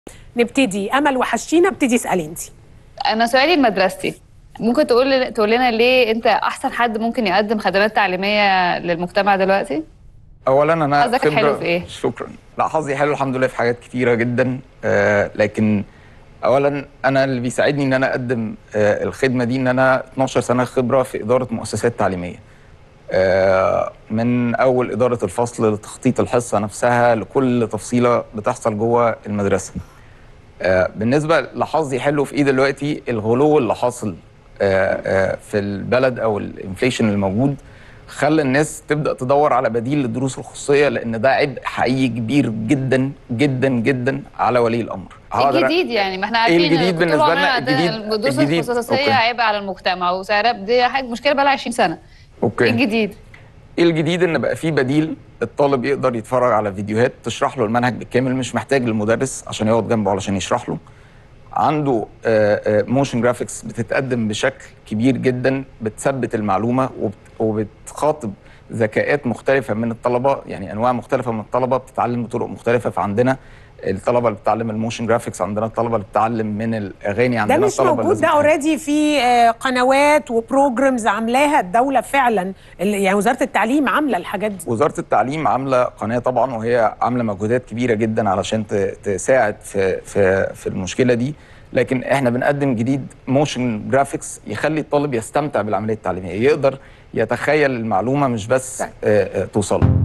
نبتدي امل وحشينا ابتدي اسالي انت انا سؤالي مدرستي ممكن تقول تقول لنا ليه انت احسن حد ممكن يقدم خدمات تعليميه للمجتمع دلوقتي اولا انا حظك الحلو في إيه؟ شكرا لا حظي حلو الحمد لله في حاجات كتيره جدا آه لكن اولا انا اللي بيساعدني ان انا اقدم آه الخدمه دي ان انا 12 سنه خبره في اداره مؤسسات تعليميه آه من اول اداره الفصل لتخطيط الحصه نفسها لكل تفصيله بتحصل جوه المدرسه آه بالنسبه لحظي حلو في ايه دلوقتي الغلو اللي حاصل آه آه في البلد او الانفليشن الموجود خلى الناس تبدا تدور على بديل للدروس الخصوصيه لان ده عبء حقيقي كبير جدا جدا جدا على ولي الامر ايه الجديد يعني ما احنا عارفين إيه الجديد إن بالنسبة طول لنا؟ عمرنا الجديد- عندنا الدروس الجديد- الخصوصيه أوكي. عبء على المجتمع وسعرها دي حاجه مشكله بقى لها 20 سنه اوكي ايه الجديد ايه الجديد ان بقى في بديل الطالب يقدر يتفرج على فيديوهات تشرح له المنهج بالكامل مش محتاج للمدرس عشان يقعد جنبه علشان يشرح له عنده موشن جرافيكس بتتقدم بشكل كبير جدا بتثبت المعلومه وبت- وبتخاطب ذكاءات مختلفه من الطلبه يعني انواع مختلفه من الطلبه بتتعلم بطرق مختلفه فعندنا الطلبه اللي بتتعلم الموشن جرافيكس عندنا الطلبه اللي بتتعلم من الاغاني ده عندنا مش الطلبة موجود لازم ده تتعلم. اوريدي في آه، قنوات وبروجرامز عاملاها الدوله فعلا ال- يعني وزاره التعليم عامله الحاجات دي وزاره التعليم عامله قناه طبعا وهي عامله مجهودات كبيره جدا علشان ت- تساعد في في في المشكله دي لكن احنا بنقدم جديد موشن جرافيكس يخلي الطالب يستمتع بالعمليه التعليميه يقدر يتخيل المعلومه مش بس آه، آه، توصل له